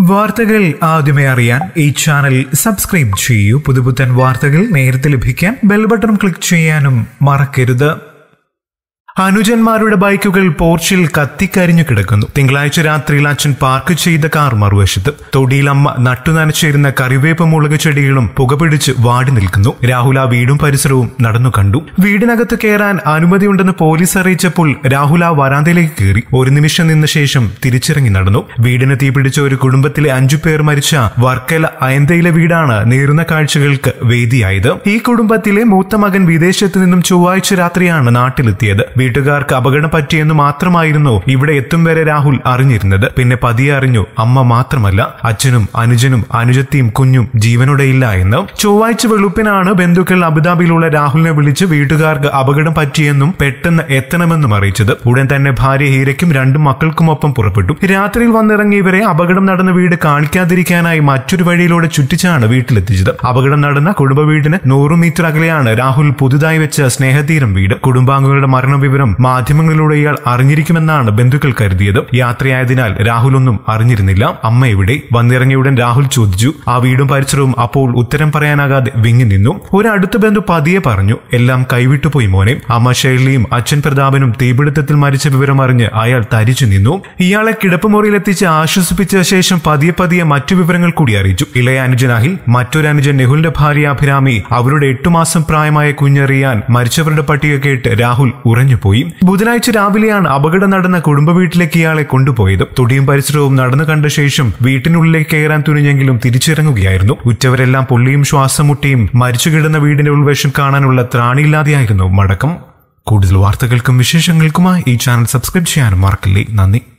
വാർത്തകൾ ആദ്യമേ അറിയാൻ ഈ ചാനൽ സബ്സ്ക്രൈബ് ചെയ്യൂ പുതുപുത്തൻ വാർത്തകൾ നേരത്തെ ലഭിക്കാൻ ബെൽ ബട്ടൺ ക്ലിക്ക് ചെയ്യാനും മറക്കരുത് അനുജന്മാരുടെ ബൈക്കുകൾ പോർച്ചിൽ കത്തിക്കരിഞ്ഞു കിടക്കുന്നു തിങ്കളാഴ്ച രാത്രിയിൽ അച്ഛൻ പാർക്ക് ചെയ്ത കാർ മറുവശത്ത് തൊടിയിൽ അമ്മ നട്ടുനനച്ചിരുന്ന കറിവേപ്പ് മുളക് ചെടികളും പുകപിടിച്ച് വാടി നിൽക്കുന്നു രാഹുൽ ആ വീടും പരിസരവും നടന്നു കണ്ടു വീടിനകത്ത് കയറാൻ അനുമതിയുണ്ടെന്ന് പോലീസ് അറിയിച്ചപ്പോൾ രാഹുൽ ആ വരാന്തയിലേക്ക് കയറി ഒരു നിമിഷം നിന്ന ശേഷം തിരിച്ചിറങ്ങി നടന്നു വീടിന് തീപിടിച്ച ഒരു കുടുംബത്തിലെ അഞ്ചു പേർ മരിച്ച വർക്കല അയന്തയിലെ വീടാണ് നേരുന്ന കാഴ്ചകൾക്ക് വേദിയായത് ഈ കുടുംബത്തിലെ മൂത്ത മകൻ വിദേശത്ത് നിന്നും ചൊവ്വാഴ്ച രാത്രിയാണ് നാട്ടിലെത്തിയത് വീട്ടുകാർക്ക് അപകടം പറ്റിയെന്ന് മാത്രമായിരുന്നു ഇവിടെ എത്തും വരെ രാഹുൽ അറിഞ്ഞിരുന്നത് പിന്നെ പതിയെ അറിഞ്ഞു അമ്മ മാത്രമല്ല അച്ഛനും അനുജനും അനുജത്തിയും കുഞ്ഞും ജീവനോടെയില്ല എന്ന് ചൊവ്വാഴ്ച വെളുപ്പിനാണ് ബന്ധുക്കൾ അബുദാബിയിലുള്ള രാഹുലിനെ വിളിച്ച് വീട്ടുകാർക്ക് അപകടം പറ്റിയെന്നും പെട്ടെന്ന് എത്തണമെന്നും അറിയിച്ചത് ഉടൻ തന്നെ ഭാര്യ ഹീരയ്ക്കും രണ്ടു മക്കൾക്കുമൊപ്പം പുറപ്പെട്ടു രാത്രിയിൽ വന്നിറങ്ങിയവരെ അപകടം നടന്ന വീട് കാണിക്കാതിരിക്കാനായി മറ്റൊരു വഴിയിലൂടെ ചുറ്റിച്ചാണ് വീട്ടിലെത്തിച്ചത് അപകടം നടന്ന കുടുംബ വീടിന് നൂറ് മീറ്റർ അകലെയാണ് രാഹുൽ പുതുതായി വെച്ച സ്നേഹതീരം വീട് കുടുംബാംഗങ്ങളുടെ മരണവിവരം മാധ്യമങ്ങളിലൂടെ ഇയാൾ അറിഞ്ഞിരിക്കുമെന്നാണ് ബന്ധുക്കൾ കരുതിയത് യാത്രയായതിനാൽ രാഹുൽ ഒന്നും അറിഞ്ഞിരുന്നില്ല അമ്മ എവിടെ വന്നിറങ്ങിയുടൻ രാഹുൽ ചോദിച്ചു ആ വീടും പരിസരവും അപ്പോൾ ഉത്തരം പറയാനാകാതെ വിങ്ങി നിന്നു ഒരു അടുത്ത ബന്ധു പതിയെ പറഞ്ഞു എല്ലാം കൈവിട്ടുപോയി മോനെ അമ്മ ഷൈർലിയും അച്ഛൻ പ്രതാപനും തീപിടുത്തത്തിൽ മരിച്ച വിവരം അറിഞ്ഞ് അയാൾ തരിച്ചു നിന്നു ഇയാളെ കിടപ്പുമുറിയിലെത്തിച്ച് ആശ്വസിപ്പിച്ച ശേഷം പതിയെ പതിയെ മറ്റു വിവരങ്ങൾ കൂടി അറിയിച്ചു ഇളയ അനുജൻ അഹിൽ മറ്റൊരു അനുജൻ നെഹുലിന്റെ ഭാര്യ അഭിരാമി അവരുടെ എട്ടു മാസം പ്രായമായ കുഞ്ഞറിയാൻ മരിച്ചവരുടെ പട്ടിക കേട്ട് രാഹുൽ ഉറഞ്ഞുപോയി ബുധനാഴ്ച രാവിലെയാണ് അപകടം നടന്ന കുടുംബ വീട്ടിലേക്ക് ഇയാളെ കൊണ്ടുപോയത് തൊടിയും പരിസരവും നടന്നു കണ്ട ശേഷം വീട്ടിനുള്ളിലേക്ക് കയറാൻ തുനിഞ്ഞെങ്കിലും തിരിച്ചിറങ്ങുകയായിരുന്നു ഉറ്റവരെല്ലാം പൊള്ളിയും ശ്വാസം മുട്ടിയും മരിച്ചു കിടന്ന വീടിന്റെ ഉൾവശം കാണാനുള്ള ത്രാണിയില്ലാതെയായിരുന്നു മടക്കം കൂടുതൽ വാർത്തകൾക്കും വിശേഷങ്ങൾക്കുമായി ഈ ചാനൽ സബ്സ്ക്രൈബ് ചെയ്യാനും മറക്കില്ലേ നന്ദി